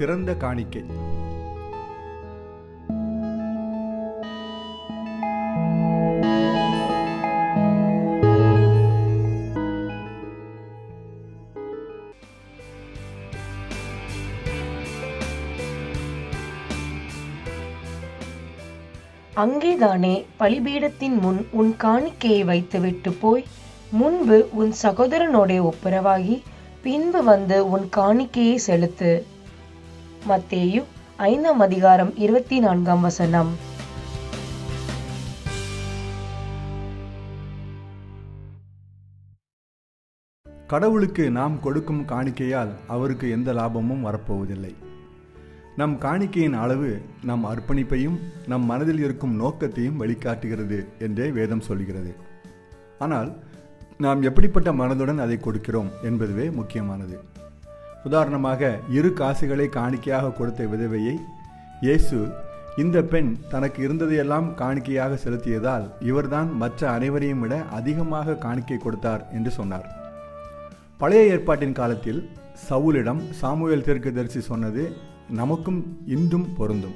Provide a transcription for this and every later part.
சிறந்த காணிக்கை அங்கேதானே பலிபீடத்தின் முன் உன் காணிக்கையை வைத்துவிட்டு போய் முன்பு உன் சகோதரனோடே ஒப்புரவாகி பின்பு வந்து உன் காணிக்கையை செலுத்து மத்தேயு ஐந்தாம் அதிகாரம் இருபத்தி நான்காம் வசனம் கடவுளுக்கு நாம் கொடுக்கும் காணிக்கையால் அவருக்கு எந்த லாபமும் வரப்போவதில்லை நம் காணிக்கையின் அளவு நம் அர்ப்பணிப்பையும் நம் மனதில் இருக்கும் நோக்கத்தையும் வெளிக்காட்டுகிறது என்றே வேதம் சொல்கிறது ஆனால் நாம் எப்படிப்பட்ட மனதுடன் அதை கொடுக்கிறோம் என்பதுவே முக்கியமானது உதாரணமாக இரு காசுகளை காணிக்கையாக கொடுத்த விதவையை இயேசு இந்த பெண் தனக்கு இருந்ததையெல்லாம் காணிக்கையாக செலுத்தியதால் இவர்தான் மற்ற அனைவரையும் விட அதிகமாக காணிக்கை கொடுத்தார் என்று சொன்னார் பழைய ஏற்பாட்டின் காலத்தில் சவுலிடம் சாமுவேல் தீர்க்கதரிசி சொன்னது நமக்கும் இன்றும் பொருந்தும்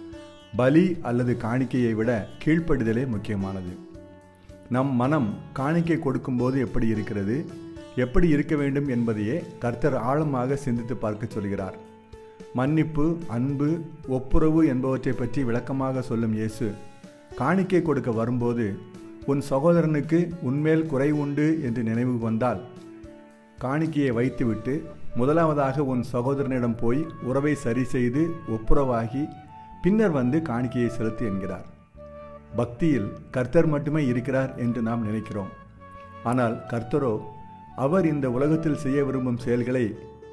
பலி அல்லது காணிக்கையை விட கீழ்ப்படிதலே முக்கியமானது நம் மனம் காணிக்கை கொடுக்கும்போது எப்படி இருக்கிறது எப்படி இருக்க வேண்டும் என்பதையே கர்த்தர் ஆழமாக சிந்தித்து பார்க்க சொல்கிறார் மன்னிப்பு அன்பு ஒப்புரவு என்பவற்றை பற்றி விளக்கமாக சொல்லும் இயேசு காணிக்கை கொடுக்க வரும்போது உன் சகோதரனுக்கு உன்மேல் குறை உண்டு என்று நினைவு வந்தால் காணிக்கையை வைத்துவிட்டு முதலாவதாக உன் சகோதரனிடம் போய் உறவை சரி செய்து ஒப்புரவாகி பின்னர் வந்து காணிக்கையை செலுத்து என்கிறார் பக்தியில் கர்த்தர் மட்டுமே இருக்கிறார் என்று நாம் நினைக்கிறோம் ஆனால் கர்த்தரோ அவர் இந்த உலகத்தில் செய்ய விரும்பும் செயல்களை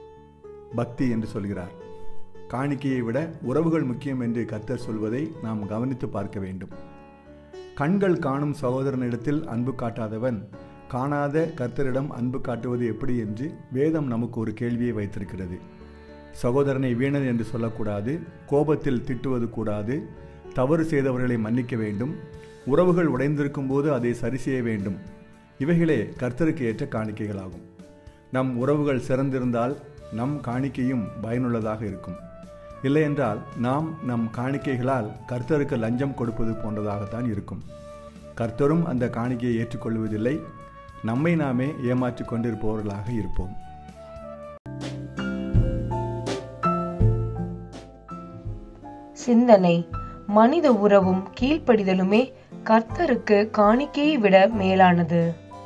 பக்தி என்று சொல்கிறார் காணிக்கையை விட உறவுகள் முக்கியம் என்று கர்த்தர் சொல்வதை நாம் கவனித்து பார்க்க வேண்டும் கண்கள் காணும் சகோதரனிடத்தில் அன்பு காட்டாதவன் காணாத கர்த்தரிடம் அன்பு காட்டுவது எப்படி என்று வேதம் நமக்கு ஒரு கேள்வியை வைத்திருக்கிறது சகோதரனை வீணன் என்று சொல்லக்கூடாது கோபத்தில் திட்டுவது கூடாது தவறு செய்தவர்களை மன்னிக்க வேண்டும் உறவுகள் உடைந்திருக்கும் போது அதை சரி செய்ய வேண்டும் இவைகளே கர்த்தருக்கு ஏற்ற காணிக்கைகளாகும் நம் உறவுகள் சிறந்திருந்தால் நம் காணிக்கையும் பயனுள்ளதாக இருக்கும் இல்லையென்றால் நாம் நம் காணிக்கைகளால் கர்த்தருக்கு லஞ்சம் கொடுப்பது போன்றதாகத்தான் இருக்கும் கர்த்தரும் அந்த காணிக்கையை ஏற்றுக்கொள்வதில்லை நம்மை நாமே ஏமாற்றிக் கொண்டிருப்பவர்களாக இருப்போம் சிந்தனை மனித உறவும் கீழ்ப்படிதலுமே கர்த்தருக்கு காணிக்கையை விட மேலானது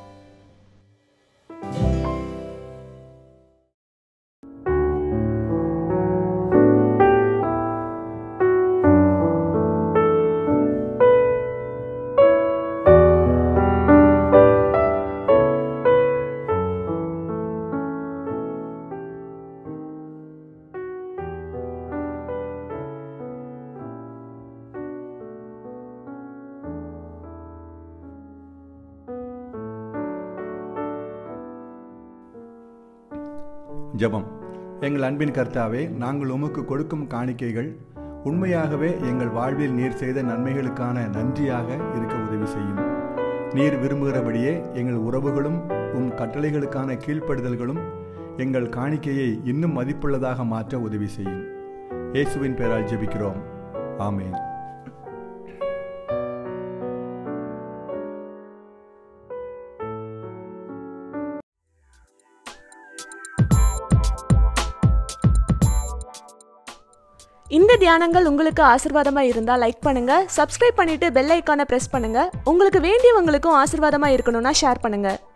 ஜெபம் எங்கள் அன்பின் கர்த்தாவே நாங்கள் உமக்கு கொடுக்கும் காணிக்கைகள் உண்மையாகவே எங்கள் வாழ்வில் நீர் செய்த நன்மைகளுக்கான நன்றியாக இருக்க உதவி செய்யும் நீர் விரும்புகிறபடியே எங்கள் உறவுகளும் உம் கட்டளைகளுக்கான கீழ்ப்படுதல்களும் எங்கள் காணிக்கையை இன்னும் மதிப்புள்ளதாக மாற்ற உதவி செய்யும் இயேசுவின் பெயரால் ஜெபிக்கிறோம் ஆமென் இந்த தியானங்கள் உங்களுக்கு ஆசீர்வாதமா இருந்தா லைக் பண்ணுங்க சப்ஸ்கிரைப் பண்ணிட்டு பெல் ஐக்கானை பிரஸ் பண்ணுங்க உங்களுக்கு வேண்டியவங்களுக்கும் ஆசீர்வாதமா இருக்கணும்னா ஷேர் பண்ணுங்க